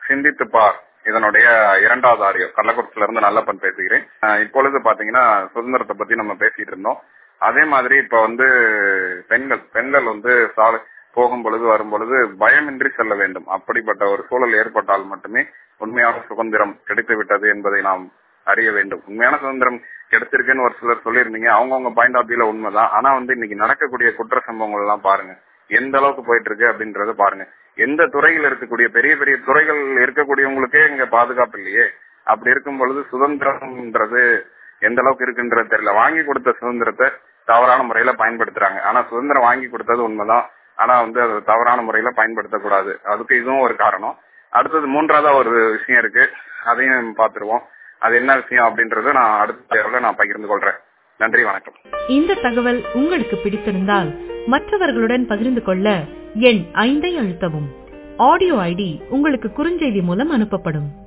சிந்தித்து பார் இதனுடைய இரண்டாவது ஆடியோ கள்ளக்குறிச்சியில இருந்து நல்லப்பன் பேசுகிறேன் அஹ் இப்பொழுது பாத்தீங்கன்னா சுதந்திரத்தை பத்தி நம்ம பேசிட்டு இருந்தோம் அதே மாதிரி இப்ப வந்து பெண்கள் பெண்கள் வந்து சாலை போகும் பொழுது வரும் பொழுது பயமின்றி செல்ல வேண்டும் அப்படிப்பட்ட ஒரு சூழல் ஏற்பட்டால் மட்டுமே உண்மையான சுதந்திரம் கிடைத்து விட்டது என்பதை நாம் அறிய வேண்டும் உண்மையான சுதந்திரம் கிடைச்சிருக்குன்னு ஒரு சிலர் சொல்லியிருந்தீங்க அவங்கவுங்க பாயிண்ட் ஆஃப் வியூல உண்மைதான் ஆனா வந்து இன்னைக்கு நடக்கக்கூடிய குற்ற சம்பவங்கள் எல்லாம் பாருங்க எந்த அளவுக்கு போயிட்டு இருக்கு அப்படின்றத பாருங்க எந்த துறையில் இருக்கக்கூடிய பெரிய பெரிய துறைகள் இருக்கக்கூடியவங்களுக்கே இங்க பாதுகாப்பு இல்லையே அப்படி இருக்கும் பொழுது சுதந்திரம்ன்றது எந்த அளவுக்கு இருக்குன்றது தெரியல வாங்கி கொடுத்த சுதந்திரத்தை தவறான முறையில பயன்படுத்துறாங்க ஆனா சுதந்திரம் வாங்கி கொடுத்தது உண்மைதான் ஆனா வந்து அது தவறான முறையில பயன்படுத்தக்கூடாது அதுக்கு இதுவும் ஒரு காரணம் அடுத்தது மூன்றாவதா ஒரு விஷயம் இருக்கு அதையும் பார்த்துருவோம் அது என்ன விஷயம் அப்படின்றத நான் அடுத்த தேர்வுல நான் பகிர்ந்து கொள்றேன் நன்றி வணக்கம் இந்த தகவல் உங்களுக்கு பிடித்திருந்தால் மற்றவர்களுடன் பகிர்ந்து கொள்ள எண் ஐந்தை அழுத்தவும் ஆடியோ ஐடி உங்களுக்கு குறுஞ்செய்தி மூலம் அனுப்பப்படும்